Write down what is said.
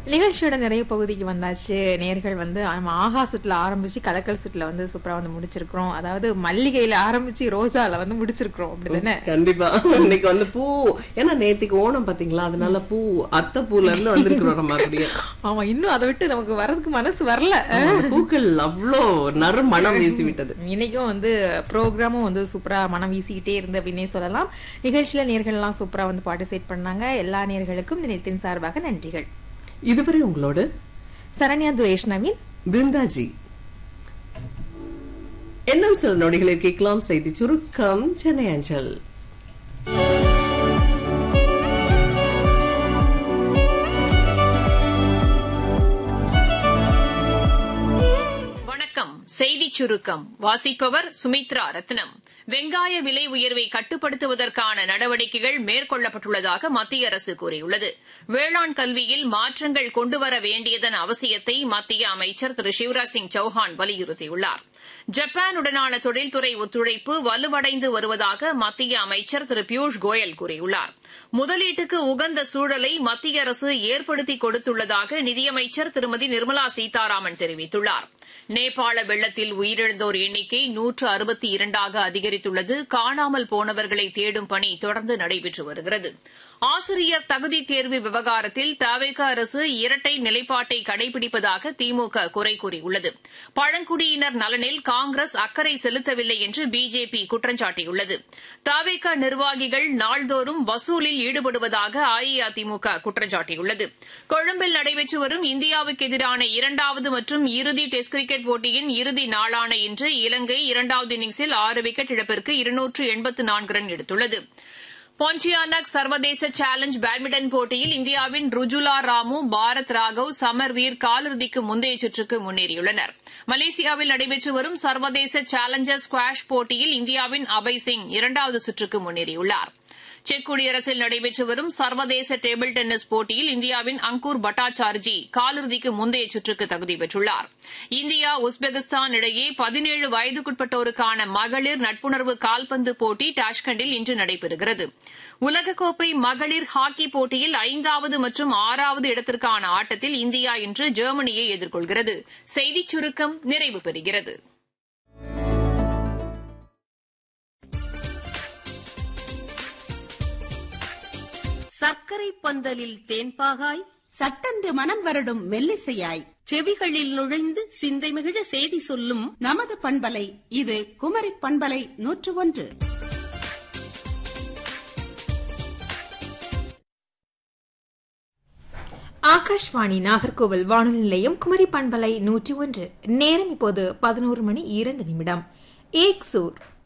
நிகழ்ச்சியோட நிறைய பகுதிக்கு வந்தாச்சு நேர்கள் வந்து நம்ம ஆஹா சுற்றுல ஆரம்பிச்சு கலக்கல் சுற்றுல வந்து சூப்பரா வந்து முடிச்சிருக்கிறோம் அதாவது மல்லிகையில ஆரம்பிச்சு ரோஜால வந்து முடிச்சிருக்கிறோம் அப்படிதானே கண்டிப்பா இன்னைக்கு வந்து பூ ஏன்னா நேத்திக்கு ஓணம் பாத்தீங்களா அதனால பூ அத்தை பூல இருந்து வந்திருக்கிறோம் நம்ம அப்படியே ஆமா இன்னும் அதை விட்டு நமக்கு வர்றதுக்கு மனசு வரல அந்த பூக்கள் அவ்வளோ நறு மனம் வீசி விட்டது இன்னைக்கும் வந்து ப்ரோக்ராமும் வந்து சூப்பரா மனம் வீசிக்கிட்டே இருந்து அப்படின்னே சொல்லலாம் நிகழ்ச்சியில நேர்கள்லாம் சூப்பரா வந்து பார்ட்டிசிபேட் பண்ணாங்க எல்லா நேர்களுக்கும் நினைத்தின் சார்பாக நன்றிகள் இதுவரை உங்களோடு சரண்யா துரேஷ் நவீன் பிருந்தாஜி இன்னும் சில நொடிகளில் கேட்கலாம் செய்தி சுருக்கம் சென்னை அஞ்சல் வணக்கம் செய்திச் சுருக்கம் வாசிப்பவர் சுமித்ரா ரத்னம் வெங்காய விலை உயர்வை கட்டுப்படுத்துவதற்கான நடவடிக்கைகள் மேற்கொள்ளப்பட்டுள்ளதாக மத்திய அரசு கூறியுள்ளது வேளாண் கல்வியில் மாற்றங்கள் கொண்டுவர வேண்டியதன் அவசியத்தை மத்திய அமைச்சர் திரு சிவராஜ் சிங் சௌஹான் வலியுறுத்தியுள்ளார் ஜப்பானுடனான தொழில்துறை ஒத்துழைப்பு வலுவடைந்து வருவதாக மத்திய அமைச்சர் திரு பியூஷ் கோயல் கூறியுள்ளார் முதலீட்டுக்கு உகந்த சூழலை மத்திய அரசு ஏற்படுத்தி கொடுத்துள்ளதாக நிதியமைச்சர் திருமதி நிர்மலா சீதாராமன் தெரிவித்துள்ளார் நேபாள வெள்ளத்தில் உயிரிழந்தோர் எண்ணிக்கை நூற்று அறுபத்தி இரண்டாக அதிகரித்துள்ளது காணாமல் போனவர்களை தேடும் பணி தொடர்ந்து நடைபெற்று வருகிறது ஆசிரியர் தகுதி தேர்வு விவகாரத்தில் தவிக அரசு இரட்டை நிலைப்பாட்டை கடைபிடிப்பதாக திமுக குறை கூறியுள்ளது பழங்குடியினர் நலனில் காங்கிரஸ் அக்கறை செலுத்தவில்லை என்று பிஜேபி குற்றம் சாட்டியுள்ளது தவிக நிர்வாகிகள் நாள்தோறும் வசூலில் ஈடுபடுவதாக அஇஅதிமுக குற்றம் சாட்டியுள்ளது கொழும்பில் நடைபெற்று வரும் இந்தியாவுக்கு எதிரான இரண்டாவது மற்றும் இறுதி டெஸ்ட் கிரிக்கெட் போட்டியின் இறுதி நாளான இன்று இலங்கை இரண்டாவது இன்னிங்ஸில் ஆறு விக்கெட் இழப்பிற்கு இருநூற்று எண்பத்து நான்கு ரன் எடுத்துள்ளது பொன்டியானக் சர்வதேச சேலஞ்ச் பேட்மிண்டன் போட்டியில் இந்தியாவின் ருஜுலா ராமு பாரத் ராகவ் சமர்வீர் காலிறுதிக்கு முந்தைய சுற்றுக்கு முன்னேறியுள்ளனர் மலேசியாவில் நடைபெற்று வரும் சர்வதேச சேலஞ்சர் ஸ்குவாஷ் போட்டியில் இந்தியாவின் அபய் சிங் இரண்டாவது சுற்றுக்கு முன்னேறியுள்ளார் செக் குடியரசில் நடைபெற்று வரும் சர்வதேச டேபிள் டென்னிஸ் போட்டியில் இந்தியாவின் அங்கூர் பட்டாச்சார்ஜி காலிறுதிக்கு முந்தைய சுற்றுக்கு தகுதி பெற்றுள்ளார் இந்தியா உஸ்பெகிஸ்தான் இடையே பதினேழு வயதுக்குட்பட்டோருக்கான மகளிர் நட்புணர்வு கால்பந்து போட்டி டாஷ்கண்டில் இன்று நடைபெறுகிறது உலகக்கோப்பை மகளிர் ஹாக்கி போட்டியில் ஐந்தாவது மற்றும் ஆறாவது இடத்திற்கான ஆட்டத்தில் இந்தியா இன்று ஜெர்மனியை எதிர்கொள்கிறது செய்திச் சுருக்கம் நிறைவு பெறுகிறது சர்க்கரை பந்தலில் தேன்பாகாய் சட்டென்று மனம் வருடும் மெல்லிசையாய் செவிகளில் நுழைந்து சிந்தை மிகிழ செய்தி சொல்லும் நமது பண்பலை இது குமரி பண்பலை நூற்று ஒன்று ஆகாஷ்வாணி நாகர்கோவில் வானொலி நிலையம் குமரி பண்பலை நூற்றி ஒன்று நேரம் இப்போது பதினோரு மணி இரண்டு நிமிடம் ஏக் சூர்